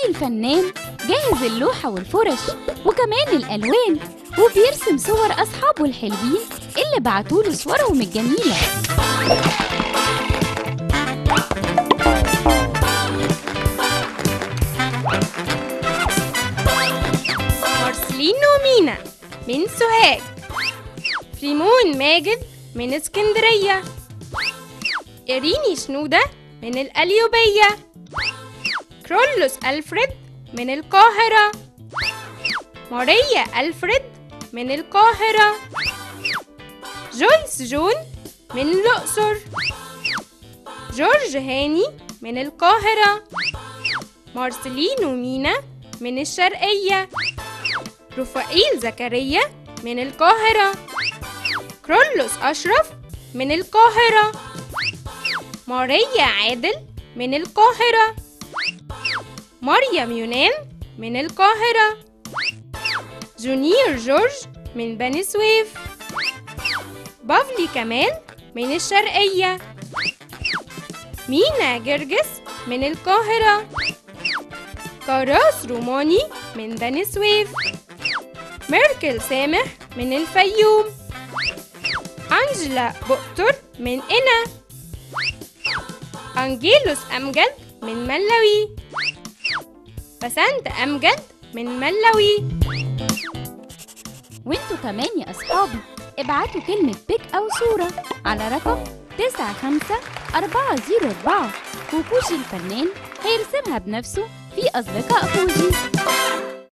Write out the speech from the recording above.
الفنان جاهز اللوحة والفرش وكمان الألوان وبيرسم صور أصحابه الحلوين اللي بعتوله صورهم الجميلة مارسلين ومينا من سوهاج ريمون ماجد من اسكندرية إريني شنودة من القليوبية كرولوس ألفريد من القاهرة ماريا ألفريد من القاهرة جويس جون من الأقصر جورج هاني من القاهرة مارسلين ومينا من الشرقية رفائيل زكريا من القاهرة كرولوس أشرف من القاهرة ماريا عادل من القاهرة مريم يونان من القاهرة جونيور جورج من بني سويف بافلي كمال من الشرقية مينا جرجس من القاهرة كراس روماني من بني سويف ميركل سامح من الفيوم أنجلا بؤتر من قنا أنجيلوس أمجد من ملوي بسنت أمجد من ملوي وانتوا كمان يا أصحابي ابعتوا كلمة بيك أو صورة على رقم 95404 وكوشي الفنان هيرسمها بنفسه في أصدقاء كوشي